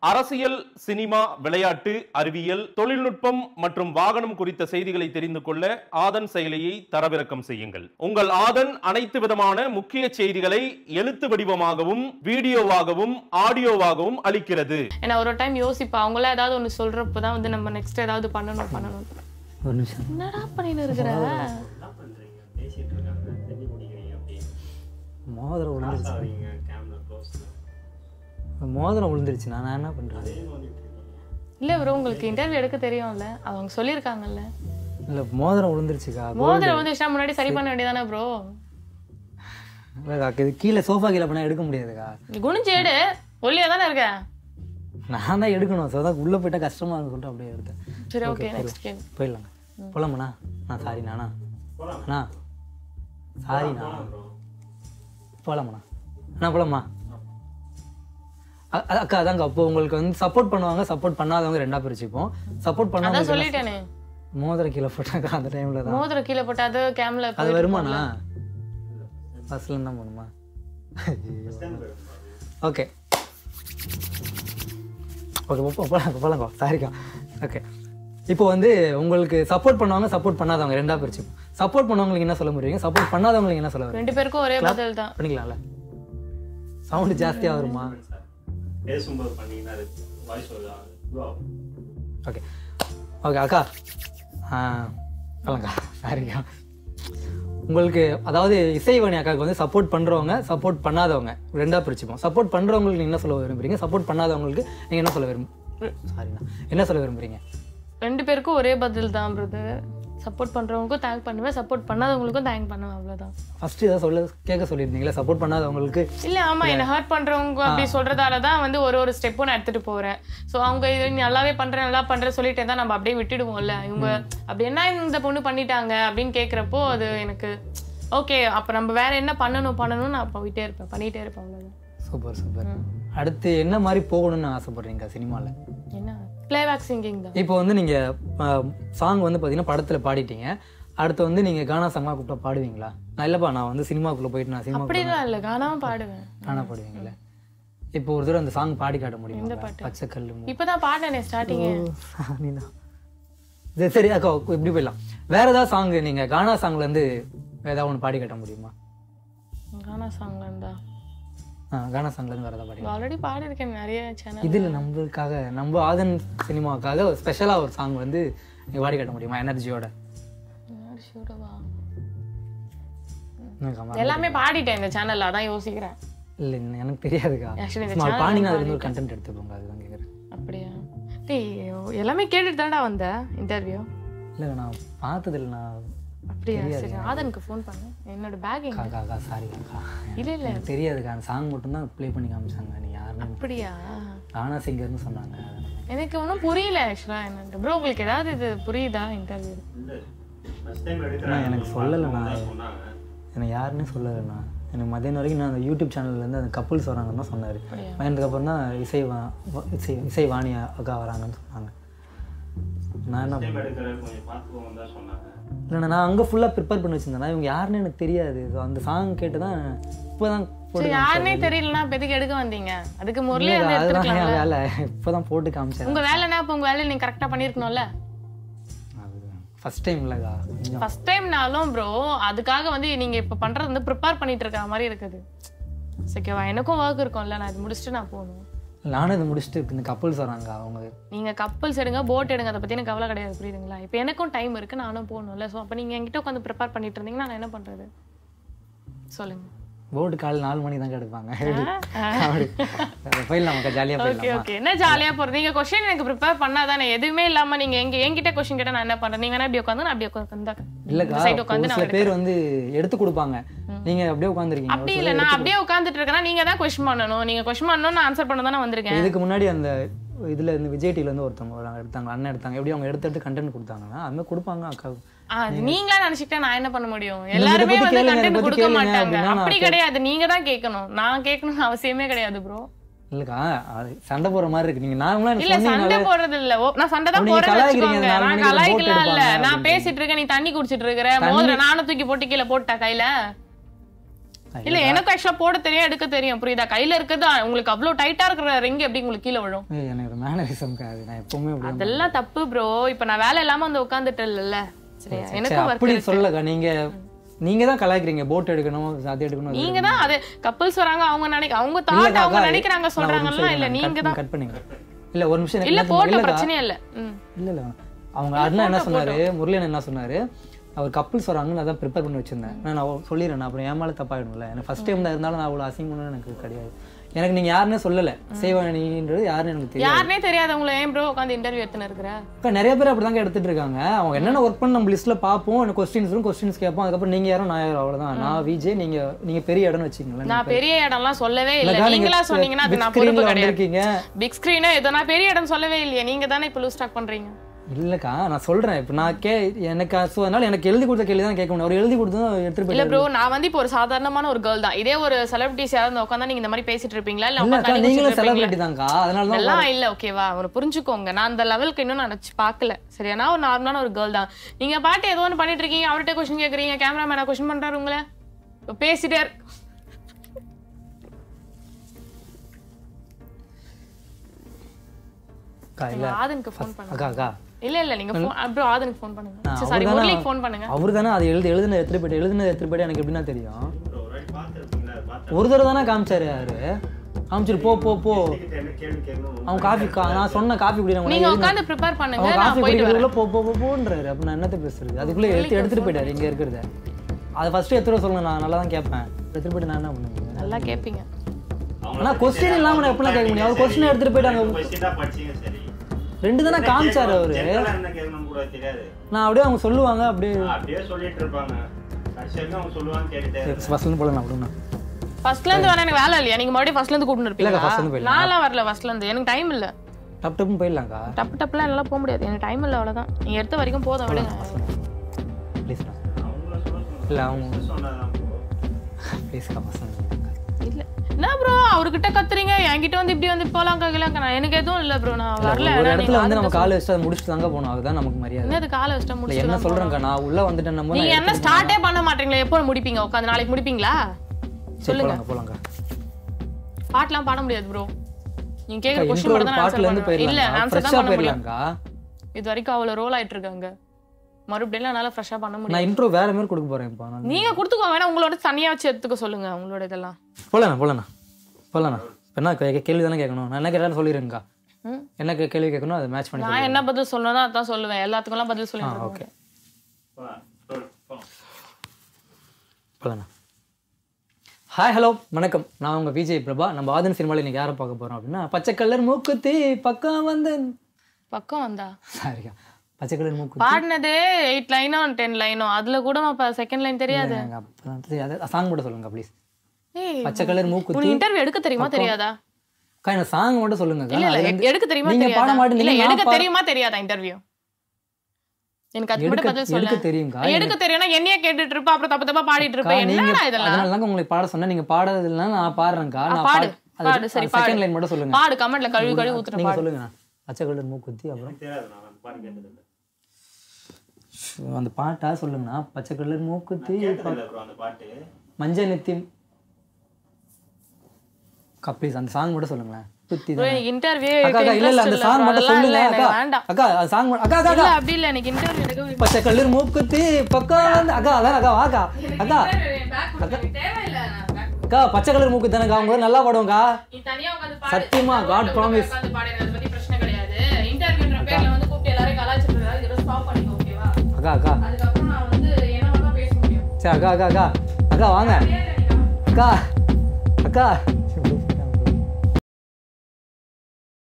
அரசியல் சினிமா விளையாட்டு அறிவியல் தொழில்நுட்பம் மற்றும் வாகனம் குறித்த செய்திகளை தெரிந்து கொள்ள ஆதன் செயலியை தரவிறக்கம் செய்யுங்கள் உங்கள் ஆதன் அனைத்து விதமான முக்கிய செய்திகளை எழுத்து வடிவமாகவும் வீடியோவாகவும் ஆடியோவாகவும் அளிக்கிறது ஏன்னா ஒரு டைம் யோசிப்பா அவங்கள ஏதாவது ஒன்று சொல்றப்ப தான் வந்து நம்ம நெக்ஸ்ட் ஏதாவது பண்ணணும் பண்ணணும் ஒரு நிமிஷம் என்னடா பண்ணிட்டு இருக்கிற என்ன பண்றீங்க பேசிட்டு இருக்காங்க தண்ணி குடிக்கிறீங்க அப்படின்னு மோதிரம் விழுந்துருச்சு சாவீங்க கேமரா க்ளோஸ்ல மோதிரம் விழுந்துருச்சு நான் நான் என்ன பண்ணுறது அதே நோண்டிட்டு இருக்கீங்க இல்ல ப்ரோ உங்களுக்கு இன்டர்வியூ எடுக்க தெரியும்ல அவங்க சொல்லியிருக்காங்கல்ல இல்லை மோதிரம் விழுந்துருச்சுக்கா மோதிரம் வந்து இஷ்டம் முன்னாடி சரி பண்ண வேண்டியதானே ப்ரோ இல்லைக்கா இது கீழே சோஃபா கீழே பண்ணால் எடுக்க முடியாதுக்கா நீ குனிஞ்சு எடு ஒல்லியா தானே இருக்க நான் தான் எடுக்கணும் ஸோ அதான் உள்ளே போயிட்டா கஷ்டமா இருக்குன்னு சொல்லிட்டு அப்படியே எடுத்தேன் சரி ஓகே நெக்ஸ்ட் கேம் போயிடலாங்க போலாமாண்ணா நான் சாரி நானா அண்ணா சாரிண்ணா போலாமாண்ணா அண்ணா போலாமா அ- அ- அக்கா அதாங்க அப்போ உங்களுக்கு வந்து சப்போர்ட் பண்ணுவாங்க சப்போர்ட் பண்ணாதவங்க ரெண்டா பிரிச்சுப்போம் சப்போர்ட் அதான் பண்ணாதவங்க சொல்லிட்டேனே மோதிர கீழே போட்டாக்கா அந்த டைம்ல தான் மோதிரம் கீழே போட்டு அது கேம்ல அது வருமாண்ணா ஃபர்ஸ்ட்ல தான் பண்ணுமா ஓகே ஓகே போலாம் போலாங்க சாரிக்கா ஓகே இப்போ வந்து உங்களுக்கு சப்போர்ட் பண்ணுவாங்க சப்போர்ட் பண்ணாதவங்க ரெண்டா பிரிச்சு சப்போர்ட் பண்ணவங்களுக்கு என்ன சொல்ல முடியுங்க சப்போர்ட் பண்ணாதவங்களுக்கு என்ன சொல்ல வரீங்க ரெண்டு பேருக்கும் ஒரே பதில் தான் பண்ணிக்கலாம்ல சவுண்டு ஜாஸ்தியா வருமா சார் பேசும்போது பண்ணீங்கன்னா வாய்ஸ் ப்ரோ ஓகே ஓகே அக்கா ஆ சொல்லுங்கக்கா சாரிக்கா உங்களுக்கு அதாவது இசைவாணி அக்காவுக்கு வந்து சப்போர்ட் பண்ணுறவங்க சப்போர்ட் பண்ணாதவங்க ரெண்டா பிரிச்சுப்போம் சப்போர்ட் பண்ணுறவங்களுக்கு நீங்க என்ன சொல்ல விரும்புறீங்க சப்போர்ட் பண்ணாதவங்களுக்கு நீங்கள் என்ன சொல்ல விரும்பு சாரிண்ணா என்ன சொல்ல விரும்புறீங்க ரெண்டு பேருக்கும் ஒரே பதில் தான் பிரதர் சப்போர்ட் பண்றவங்களுக்கும் தேங்க் பண்ணுவேன் சப்போர்ட் பண்ணாதவங்களுக்கும் தேங்க் பண்ணுவேன் அவ்வளவுதான் ஃபர்ஸ்ட் ஏதாவது சொல்ல கேட்க சொல்லியிருந்தீங்களா சப்போர்ட் பண்ணாதவங்களுக்கு இல்ல ஆமா என்ன ஹர்ட் பண்றவங்க அப்படி சொல்றதால தான் வந்து ஒரு ஒரு ஸ்டெப்பும் நான் எடுத்துட்டு போறேன் சோ அவங்க இது நீ நல்லாவே பண்றேன் நல்லா பண்றேன் சொல்லிட்டே தான் நம்ம அப்படியே விட்டுடுவோம்ல இவங்க அப்படி என்ன இந்த பொண்ணு பண்ணிட்டாங்க அப்படின்னு கேக்குறப்போ அது எனக்கு ஓகே அப்ப நம்ம வேற என்ன பண்ணணும் பண்ணணும்னு நான் போயிட்டே இருப்பேன் பண்ணிட்டே இருப்பேன் அவ்வளவுதான் சூப்பர் சூப்பர் அடுத்து என்ன மாதிரி போகணும்னு ஆசைப்படுறீங்க சினிமாவில் என்ன பிளேபேக் சிங்கிங் தான் இப்போ வந்து நீங்கள் சாங் வந்து பார்த்தீங்கன்னா படத்தில் பாடிட்டீங்க அடுத்து வந்து நீங்கள் கானா சாங்லாம் கூப்பிட்டா பாடுவீங்களா நான் இல்லைப்பா நான் வந்து சினிமாக்குள்ளே போயிட்டு நான் சினிமா அப்படிலாம் இல்ல கானாவும் பாடுவேன் கானா பாடுவீங்களே இப்போ ஒரு தடவை அந்த சாங் பாடி காட்ட முடியுமா பச்சை கல் இப்பதான் பாடினேன் ஸ்டார்டிங் நீதான் சரி சரி அக்கா இப்படி போயிடலாம் வேற ஏதாவது சாங் நீங்கள் கானா சாங்லேருந்து ஏதாவது ஒன்று பாடி காட்ட முடியுமா கானா சாங்ல இருந்தா ஆ கானா சாங்லேருந்து வேறு ஏதாவது பாடி ஆல்ரெடி பாடிருக்கேன் நிறைய சேனல் இதில் நம்மளுக்காக நம்ம ஆதன் சினிமாவுக்காக ஸ்பெஷலாக ஒரு சாங் வந்து நீங்கள் பாடி காட்ட முடியுமா எனர்ஜியோட எல்லாமே பாடிட்டேன் இந்த சேனல்ல அதான் யோசிக்கிறேன் இல்லை எனக்கு தெரியாதுக்கா Actually, இந்த சும்மா channel பாடினா அதுலேருந்து ஒரு கண்டென்ட் எடுத்துப்போங்க அதுதான் கேட்குறேன் அப்படியா டேய் எல்லாமே கேட்டுட்டு தானடா வந்த இன்டர்வியூ இல்லை நான் பார்த்ததில்ல நான் அப்படியா சரி ஆதனுக்கு ஃபோன் பண்ணு என்னோட பேக் எங்க அக்கா அக்கா சாரி அக்கா இல்ல இல்ல எனக்கு தெரியாதுக்கா அந்த சாங் மட்டும்தான் ப்ளே பண்ணி காமிச்சாங்க நீ யாருன்னு அப்படியா கானா சிங்கர்னு சொன்னாங்க எனக்கு ஒன்றும் புரியல ஆக்சுவலா என்னன்ட்டு ப்ரோ உங்களுக்கு ஏதாவது இது புரியுதா இன்டர்வியூ இல்லை ஃபஸ்ட் டைம் எடுக்கிறேன் எனக்கு சொல்லலைண்ணா சொன்னாங்க எனக்கு யாருன்னே சொல்லலைண்ணா எனக்கு மதியானம் வரைக்கும் நான் அந்த யூடியூப் சேனல்லேருந்து அந்த கப்புள்ஸ் வராங்கன்னு தான் சொன்னார் அதுக்கப்புறம் தான் இசை வா வா- இசை இசை வாணி அக்கா வராங்கன்னு சொன்னாங்க நான் என்ன டைம் எடுக்கிறேன் கொஞ்சம் பார்த்துக்கோங்க தான் சொன்னாங்க இல்லைண்ணா நான் அங்கே ஃபுல்லாக ப்ரிப்பேர் பண்ணி வச்சிருந்தேன் இவங்க யாருன்னு எனக்கு தெரியாது So, அந்த சாங் கேட்டு தான் இப்போ தான் சரி யாருனே தெரியலனா இப்ப எதுக்கு எடுக்க வந்தீங்க அதுக்கு முரளி வந்து அதுதான் எடுத்துருக்கலாம் என் வேலை இப்போ தான் போட்டு காமிச்சேன் உங்க வேலைனா அப்ப உங்க வேலையை நீங்க கரெக்டா பண்ணிருக்கணும்ல ஃபஸ்ட் டைம் இல்லைக்கா கொஞ்சம் ஃபர்ஸ்ட் டைம்னாலும் ப்ரோ அதுக்காக வந்து நீங்க இப்ப பண்றது வந்து ப்ரிப்பேர் பண்ணிட்டு இருக்க மாதிரி இருக்குது ஓகேவா எனக்கும் ஒர்க் இருக்கும்ல நான் இது முடிச்சுட்டு நான் போகணும் நானும் இது முடிச்சுட்டு இந்த கப்புள்ஸ் வராங்க அவங்க நீங்க கப்பல்ஸ் எடுங்க போட் எடுங்க அதை பத்தி எனக்கு கவலை கிடையாது புரியுதுங்களா இப்போ எனக்கும் டைம் இருக்கு நானும் போகணும்ல ஸோ அப்போ நீங்க என்கிட்ட உட்காந்து ப்ரிப்பேர் பண்ணிட்டு இருந்தீங்கன்னா நான் என்ன பண்றது சொல்லுங்க போர்டு காலையில் நாலு மணிக்கு தான் எடுப்பாங்க அப்படி போயிடலாம் மக்கா ஜாலியாக ஓகே போயிடலாம் ஓகே என்ன ஜாலியா போறது நீங்க கொஸ்டின் எனக்கு ப்ரிப்பேர் பண்ணாதானே எதுவுமே இல்லாம நீங்க எங்க என்கிட்ட கொஸ்டின் கேட்டா நான் என்ன பண்றேன் நீங்க வேணா இப்படி உட்காந்து நான் அப்படி உட்காந்து இல்லைக்கா சைடு ஒரு உட்காந்து சில பேர் வந்து எடுத்து கொடுப்பாங்க நீங்க அப்படியே உட்காந்துருக்கீங்க அப்படி இல்ல நான் அப்படியே உட்காந்துட்டு இருக்கேன்னா நீங்க தான் கொஸ்டின் பண்ணணும் நீங்க கொஸ்டின் பண்ணணும் நான் ஆன்சர் பண்ண தானே வந்திருக்கேன் இதுக்கு முன்னாடி அந்த இதுல இருந்து விஜய் டிவில இருந்து ஒருத்தவங்க வராங்க, எடுத்தாங்க அண்ணன் எடுத்தாங்க எப்படி அவங்க எடுத்து எடுத்து கண்டென்ட் கொடுத்தாங்கன்னா அது மாதிரி கொடுப்பாங்க அக்கா ஆ, அது நீங்களா நினைச்சுக்கிட்டா நான் என்ன பண்ண முடியும் எல்லாருமே பத்தி வந்து கேளுங்க, இதை கண்டென்ட் பத்தி கொடுக்க கேளுங்க மாட்டாங்க அப்படின்னா நான் அப்படி கிடையாது நீங்க தான் கேட்கணும் நான் கேட்கணும்னு அவசியமே கிடையாது ப்ரோ இல்லக்கா அது சண்டை போற மாதிரி இருக்கு நீங்க நார்மலா எனக்கு இல்ல சண்டை சொன்னீங்கனாலே போடுறது இல்ல ஓ, நான் சண்டை தான் நீங்க போறேன்னு கலாய்க்கிறீங்க, வச்சுக்கோங்க நாலு நான் மணிக்கு கலாய்க்கலாம் போட்டு இல்ல எடுப்பாங்க நான் பேசிட்டு இருக்கேன் நீ தண்ணி குடிச்சிட்டு இருக்கிற மோதிர நானும் தூக்கி போட்டு கீழே போட்டா கையில இல்ல எனக்கு ஆக்சுவலா போட தெரியும் எடுக்க தெரியும் புரியுதா கையில இருக்கிறது உங்களுக்கு அவ்வளவு டைட்டா இருக்கிற ரிங் எப்படி உங்களுக்கு கீழே விழும் ஏய், எனக்கு ஒரு மேனரிசம் அது நான் எப்பவுமே அப்படி அதெல்லாம் தப்பு ப்ரோ இப்ப நான் வேலை இல்லாம வந்து உட்காந்துட்டு இல்ல சரியா சரி, எனக்கும் ஒர்க் அப்படி சொல்லக்கா நீங்க நீங்க தான் கலாய்க்கிறீங்க போட் எடுக்கணும் அது எடுக்கணும் இது நீங்க தான் அது கப்பல்ஸ் வராங்க அவங்க நினைக்க அவங்க தாட் அவங்க நினைக்கிறாங்க சொல்றாங்கல்ல இல்ல நீங்க தான் கட் பண்ணுங்க இல்ல ஒரு நிமிஷம் இல்ல எனக்கு போட்ட இல்லக்கா. பிரச்சனையே இல்ல ம். இல்ல இல்ல அவங்க அண்ணா என்ன சொன்னாரு முரளியன் என்ன சொன்னாரு அவர் கப்பல்ஸ் வராங்கன்னு நான் தான் ப்ரிப்பேர் பண்ணி வச்சிருந்தேன் நான் நான் சொல்லிடுறேன் நான் அப்புறம் ஏமால தப்பாயிடும்ல எனக்கு ஃபர்ஸ்ட் டைம் தான் இருந்தாலும் நான் அவ்வளோ அசிங்கம்னு எனக்கு கிடையாது எனக்கு நீங்க யாருன்னே சொல்லல சேவானின்றது யாருன்னு எனக்கு தெரியாது யாருனே தெரியாதவங்கள ஏன் ப்ரோ உட்காந்து இன்டர்வியூ எடுத்துன்னு இருக்கிற அக்கா நிறைய பேர் அப்படிதாங்க எடுத்துட்டு இருக்காங்க அவங்க என்னென்ன ஒர்க் பண்ண நம்ம லிஸ்ட்ல பார்ப்போம் எனக்கு கொஸ்டின்ஸ் வரும் கொஸ்டின்ஸ் கேட்போம் அதுக்கப்புறம் நீங்க யாரும் நான் யாரும் அவ்வளவுதான் நான் விஜய் நீங்க நீங்க பெரிய இடம்னு வச்சுக்கீங்களேன் நான் பெரிய இடம்லாம் சொல்லவே இல்ல இல்லக்கா, நீங்க நீங்களா சொன்னீங்கன்னா அது big நான் பொறுப்பு screenல கிடையாது வந்திருக்கீங்க பிக் ஸ்கிரீனே இதை நான் பெரிய இடம் சொல்லவே இல்லையே நீங்க தானே இப்போ லூஸ் ஸ்டாக் பண்றீங்க இல்லக்கா நான் சொல்றேன் இப்போ நான் கே எனக்கு ஸோ அதனால எனக்கு எழுதி கொடுத்த கேள்வி தான் கேட்க முடியும் அவர் எழுதி கொடுத்து எடுத்துட்டு இல்ல போய் ப்ரோ நான் வந்து இப்போ ஒரு சாதாரணமான ஒரு கேர்ள் தான் இதே ஒரு செலிபிரிட்டிஸ் யாராவது உட்காந்தா நீங்க இந்த மாதிரி பேசிட்டு இருப்பீங்களா இல்ல இல்லக்கா உட்காந்து நீங்களும் செலிபிரிட்டி தான்க்கா அதனால தான் அதெல்லாம் இல்ல ஓகேவா ஒரு புரிஞ்சுக்கோங்க நான் அந்த லெவலுக்கு இன்னும் நான் நினைச்சு பார்க்கல சரியா நான் ஒரு நார்மலான ஒரு கேர்ள் தான் நீங்க பாட்டு ஏதோ ஒன்று பண்ணிட்டு இருக்கீங்க அவர்கிட்ட கொஸ்டின் கேக்குறீங்க கேமராமேனா கொஸ்டின் பண்றாரு உங்களை இப்ப பேசிட்டே இரு- அக்கா இல்ல நீங்க ஆதனுக்கு ஃபோன் பண்ணுங்க அக்கா அக்கா இல்ல இல்ல நீங்க ஃபோன் அப்புறம் ஆதனுக்கு ஃபோன் பண்ணுங்க நான் சாரி அவர்தானே- முரளிக்கு ஃபோன் பண்ணுங்க அவர் தானே அது எழுதி எழுதுனது எடுத்துட்டு போயிட்டு எழுதுனது எடுத்துட்டு போயிட்டு எனக்கு எப்படின்னா தெரியும் ப்ரோ ஒரு வாட்டி பார்த்துருப்பீங்களா பார்த்து ஒரு தடவை தானே காமிச்சாரு அவரு காமிச்சிட்டு போ போ போ என்ன கேள்வி கேட்கணும் அவன் காஃபி நான் சொன்ன காஃபி குடிக்கிறேன் நீங்க உட்காந்து ப்ரிப்பேர் பண்ணுங்க அவன் நான் காஃபி போயிட்டு வரேன் குடிக்கிறதுக்குள்ள போ போ போ போன்றாரு அப்ப நான் என்னத்த பேசுறது அதுக்குள்ள எடுத்து எடுத்துட்டு போயிட்டாரு இங்க இருக்கிறத அதை ஃபர்ஸ்ட் எடுத்துட்டு சொல்லுங்க நான் நல்லா தான் கேட்பேன் எடுத்துட்டு போயிட்டு நான் என்ன பண்ணுவேன் நல்லா கேப்பீங்க ஆனா கொஸ்டின் இல்லாம நான் எப்படிலாம் கேட்க முடியும் அவர் கொஸ்டின் எடுத்துட்டு போயிட்டாங்க கொஸ்டின் தான் படிச்சீங்க சரி ரெண்டு தானே காமிச்சாரு அவரு ஜெனரலா என்ன கேட்கணும் கூட தெரியாது நான் அப்படியே அவங்க சொல்லுவாங்க அப்படியே அப்படியே சொல்லிட்டு இருப்பாங்க கடைசி வரைக்கும் அவங்க சொல்லுவாங்க கேட்டுட்டே இருப்பேன். ஃபர்ஸ்ட்ல போல நான் அப்படின்னா ஃபர்ஸ்ட்ல இருந்து வர எனக்கு வேலை இல்லையா நீங்க மறுபடியும் ஃபர்ஸ்ட்ல இருந்து கூட்டிட்டு இல்லக்கா, first ல இருந்து இருப்பீங்களா போயிடலாம். நான்லாம் வரல ஃபர்ஸ்ட்ல இருந்து எனக்கு டைம் இல்ல டப் டப்னு போயிடலாம்க்கா டப்பு டப்புலாம் எல்லாம் போக முடியாது எனக்கு டைம் இல்ல அவ்வளவுதான் நீங்க எடுத்த வரைக்கும் போதும் விடுங்க ப்ளீஸ் அவங்கள சொல்ல சொல்லுங்க இல்லை அவங்க சொன்னாதான் bro. ப்ளீஸ்க்கா பசங்க இல்ல என்ன ப்ரோ அவர்கிட்ட கத்துறீங்க என்கிட்ட வந்து இப்படி வந்து போலாம் கேட்கலாம் நான் எனக்கு எதுவும் இல்ல ப்ரோ நான் வரல ஒரு நான் இடத்துல நீங்க வந்து நம்ம ஆளுங்க காலை வச்சுட்டு அதை முடிச்சுட்டு தாங்க போகணும் அதுதான் நமக்கு மரியாதை என்னது காலை வச்சுட்டா இல்லை முடிச்சு என்ன சொல்றேன்க்கா நான் உள்ள வந்துட்டேன் நம்ம நீங்க என்ன ஸ்டார்ட்டே பண்ண மாட்டீங்களா எப்போ முடிப்பீங்க உட்காந்து நாளைக்கு முடிப்பீங்களா சொல்லுங்க போலாங்க போலாங்க பாட்டுலாம் பாட முடியாது ப்ரோ நீங்க கேக்குற கொஸ்டின் இன்ட்ரோ மட்டும் தான் பாட்டுல இருந்து ஆன்சர் இல்ல போயிடலாம் ஆன்சர் தான் ஃப்ரெஷ்ஷாக பண்ண முடியும் போயிடலாம்க்கா இது வரைக்கும் அவ்வளவு ரோல் ஆயிட்டு இருக்காங்க மறுபடியும் என்னால ஃப்ரெஷ்ஷா பண்ண முடியும் நான் இன்ட்ரோ வேற மாதிரி கொடுக்க போறேன் இப்போ நான் நீங்க கொடுத்துக்கோ வேணா உங்களோட தனியா வச்சு எடுத்துக்க சொல்லுங்க உங்களோட இதெல்லாம் போலண்ணா போலண்ணா போலண்ணா இப்ப என்ன கே- கேள்வி தானே கேட்கணும் நான் என்ன கேட்டாலும் சொல்லிடுங்கக்கா ம். என்ன கே- கேள்வி கேட்கணும் அதை மேட்ச் பண்ணி நான் என்ன பதில் சொல்லணும் அதான் சொல்லுவேன் எல்லாத்துக்கும்லாம் பதில் சொல்லிட்டு ஓகே போலாம். சொல், போலாம். போலண்ணா ஹாய் ஹலோ வணக்கம் நான் உங்க விஜய் பிரபா நம்ம ஆதன் சினிமாவில் இன்னைக்கு யாரை பார்க்க போறோம் அப்படின்னா பச்சை கலர் மூக்குத்தி பக்கம் வந்து பக்கம் வந்தா சாரிக்கா பச்சை கலர் மூக்குத்தி பாடினதே எயிட் லைனோ டென் லைனோ அதுல கூட செகண்ட் லைன் தெரியாது சாங் மட்டும் சொல்லுங்க ப்ளீஸ் ஏய் பச்சை கலர் மூக்குத்தி உனக்கு இன்டர்வியூ எடுக்க தெரியுமா தெரியாதா அக்கா எனக்கு சாங் மட்டும் சொல்லுங்க இல்ல இல்ல எ- எடுக்க தெரியுமா நீங்க பாட தெரியாதா மாட்டீங்க, இல்ல நான் எடுக்க பா- தெரியுமா தெரியாதா இன்டர்வியூ எனக்கு அது மட்டும் எடுக்க பதில் சொல்ல எடுக்க தெரியுங்கா எடுக்க தெரியும்னா என்னைய கேட்டுட்டு இருப்ப அப்புறம் தப்பு தப்பா பாடிட்டு அக்கா, இருப்பேன் நீங்க என்னடா இதெல்லாம் அதனால தாங்க உங்களுக்கு பாட சொன்னேன் நீங்க பாடாதது இல்லைன்னா நான் பாடுறேன்க்கா ஆ, நான் பாடு பாடு சரி பாடு செகண்ட் லைன் மட்டும் சொல்லுங்க பாடு கமெண்ட்ல கழுவி கழுவி ஊத்துற நீங்க பாடு சொல்லுங்க பச்சை கலர் மூக்குத்தி அப்புறம் தெரியாது நான் அந்த பாட்டு கேட்டது இல்ல. அந்த பாட்டா சொல்லுங்கண்ணா பச்சை கலர் மூக்குத்தி கேட்டது இல்ல bro அந்த பாட்டு மஞ்சள் நித்தி அக்கா ப்ளீஸ் அந்த சாங் மட்டும் சொல்லுங்களேன் குத்தி bro, எனக்கு இன்டர்வியூ அக்கா அக்கா இல்ல இல்ல அந்த சாங் மட்டும் சொல்லுங்க அக்கா வேண்டாம் அக்கா அந்த சாங் அக்கா அக்கா இல்ல அக்கா அப்படி இல்ல எனக்கு இன்டர்வியூ எடுக்க பச்சை கலர் மூக்குத்தி பக்கம் வந்து அக்கா அதான் அக்கா வாக்கா அக்கா தேவையில்லை அக்கா பச்சை கலர் மூக்குத்தி தானக்கா அவங்க நல்லா பாடுவோங்க்கா நீ தனியா உட்கார்ந்து சத்தியமா, God promise. உட்கார்ந்து பாடு எனக்கு அதை பத்தி பிரச்சனை கிடையாது இன்டர்வியூன்ற பேர்ல வந்து கூப்பிட்டு எல்லாரையும் கலாய்ச்சிட்டு இருக்காது இதோட ஸ்டாப் பண்ணிக்கோ ஓகேவா அக்கா அக்கா அதுக்கப்புறம் நான் வந்து என்ன பேச முடியும் சரி அக்கா அக்கா அக்கா அக்கா வாங்க அக்கா அக்கா